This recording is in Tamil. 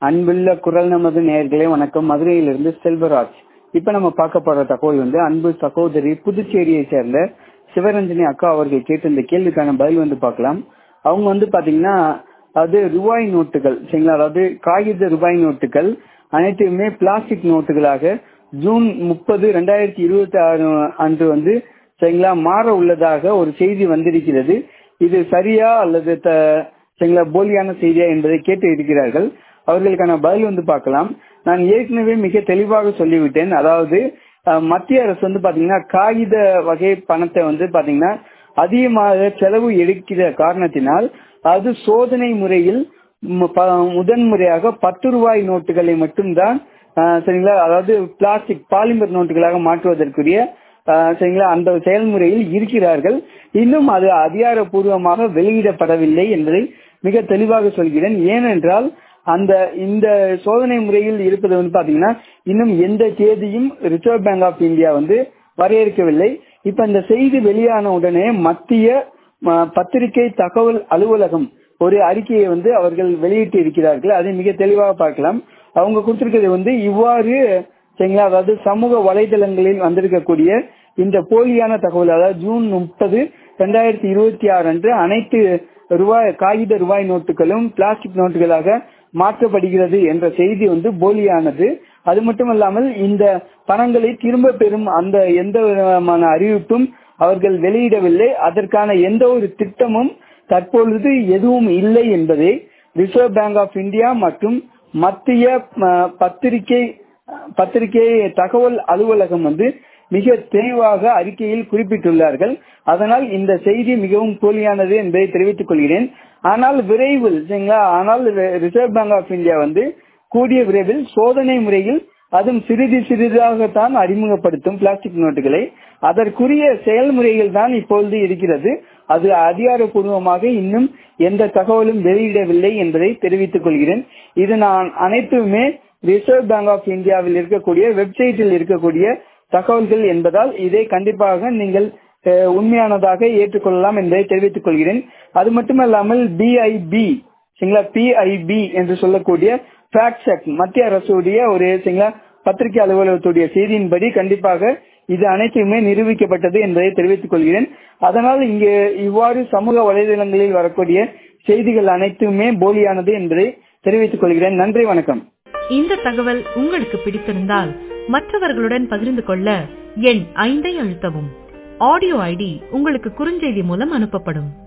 அன்புள்ள குரல் நமது நேயர்களே வணக்கம் மதுரையிலிருந்து செல்வராஜ் இப்ப நம்ம பார்க்க போற தகவல் வந்து அன்பு சகோதரி புதுச்சேரியை சேர்ந்த சிவரஞ்சனி அக்கா அவர்கள் கேட்ட இந்த கேள்விக்கான பதில் வந்து பார்க்கலாம் அவங்க வந்து பாத்தீங்கன்னா அது ரூபாய் நோட்டுகள் சரிங்களா அதாவது காகித ரூபாய் நோட்டுகள் அனைத்துமே பிளாஸ்டிக் நோட்டுகளாக ஜூன் முப்பது ரெண்டாயிரத்தி இருபத்தி ஆறு அன்று வந்து சரிங்களா மாற உள்ளதாக ஒரு செய்தி வந்திருக்கிறது இது சரியா அல்லது சரிங்களா போலியான செய்தியா என்பதை கேட்டு இருக்கிறார்கள் அவர்களுக்கான பதில் வந்து பார்க்கலாம் நான் ஏற்கனவே மிக தெளிவாக சொல்லிவிட்டேன் அதாவது மத்திய அரசு வந்து பாத்தீங்கன்னா காகித வகை பணத்தை வந்து பாத்தீங்கன்னா அதிகமாக செலவு எடுக்கிற காரணத்தினால் அது சோதனை முறையில் முதன் முறையாக பத்து ரூபாய் நோட்டுகளை மட்டும்தான் சரிங்களா அதாவது பிளாஸ்டிக் பாலிமர் நோட்டுகளாக மாற்றுவதற்குரிய சரிங்களா அந்த செயல்முறையில் இருக்கிறார்கள் இன்னும் அது அதிகாரப்பூர்வமாக வெளியிடப்படவில்லை என்பதை மிக தெளிவாக சொல்கிறேன் ஏனென்றால் அந்த இந்த சோதனை முறையில் இருப்பது வந்து பாத்தீங்கன்னா இன்னும் எந்த தேதியும் ரிசர்வ் பேங்க் ஆஃப் இந்தியா வந்து வரையறுக்கவில்லை இப்ப இந்த செய்தி வெளியான உடனே மத்திய பத்திரிகை தகவல் அலுவலகம் ஒரு அறிக்கையை வந்து அவர்கள் வெளியிட்டு இருக்கிறார்கள் அதை மிக தெளிவாக பார்க்கலாம் அவங்க கொடுத்திருக்கிறது வந்து இவ்வாறு சரிங்களா அதாவது சமூக வலைதளங்களில் வந்திருக்கக்கூடிய இந்த போலியான தகவல் அதாவது ஜூன் முப்பது ரெண்டாயிரத்தி இருபத்தி ஆறு அன்று அனைத்து ரூபாய் காகித ரூபாய் நோட்டுகளும் பிளாஸ்டிக் நோட்டுகளாக மாற்றப்படுகிறது என்ற செய்தி வந்து போலியானது அது மட்டுமல்லாமல் இந்த பணங்களை திரும்ப பெறும் அந்த எந்த விதமான அறிவிப்பும் அவர்கள் வெளியிடவில்லை அதற்கான எந்த ஒரு திட்டமும் தற்பொழுது எதுவும் இல்லை என்பதை ரிசர்வ் பேங்க் ஆஃப் இந்தியா மற்றும் மத்திய பத்திரிகை பத்திரிகை தகவல் அலுவலகம் வந்து மிக தெளிவாக அறிக்கையில் குறிப்பிட்டுள்ளார்கள் அதனால் இந்த செய்தி மிகவும் போலியானது என்பதை தெரிவித்துக் கொள்கிறேன் ஆனால் விரைவில் சரிங்களா ஆனால் ரிசர்வ் பேங்க் ஆஃப் இந்தியா வந்து கூடிய விரைவில் சோதனை முறையில் அதுவும் சிறிது சிறிதாகத்தான் அறிமுகப்படுத்தும் பிளாஸ்டிக் நோட்டுகளை அதற்குரிய செயல்முறைகள் தான் இப்பொழுது இருக்கிறது அது அதிகாரப்பூர்வமாக இன்னும் எந்த தகவலும் வெளியிடவில்லை என்பதை தெரிவித்துக் கொள்கிறேன் இது நான் அனைத்துமே ரிசர்வ் பேங்க் ஆஃப் இந்தியாவில் இருக்கக்கூடிய வெப்சைட்டில் இருக்கக்கூடிய தகவல்கள் என்பதால் இதை கண்டிப்பாக நீங்கள் உண்மையானதாக ஏற்றுக்கொள்ளலாம் என்பதை தெரிவித்துக் கொள்கிறேன் அது மட்டுமல்லாமல் பிஐபி சரிங்களா பிஐபி என்று சொல்லக்கூடிய ஃபேக்ட் செக் மத்திய அரசுடைய ஒரு சரிங்களா பத்திரிகை அலுவலகத்துடைய செய்தியின்படி கண்டிப்பாக இது அனைத்துமே நிரூபிக்கப்பட்டது என்பதை தெரிவித்துக் கொள்கிறேன் அதனால் இங்கு இவ்வாறு சமூக வலைதளங்களில் வரக்கூடிய செய்திகள் அனைத்துமே போலியானது என்பதை தெரிவித்துக் கொள்கிறேன் நன்றி வணக்கம் இந்த தகவல் உங்களுக்கு பிடித்திருந்தால் மற்றவர்களுடன் பகிர்ந்து கொள்ள எண் ஐந்தை அழுத்தவும் ஆடியோ ஐடி உங்களுக்கு குறுஞ்செய்தி மூலம் அனுப்பப்படும்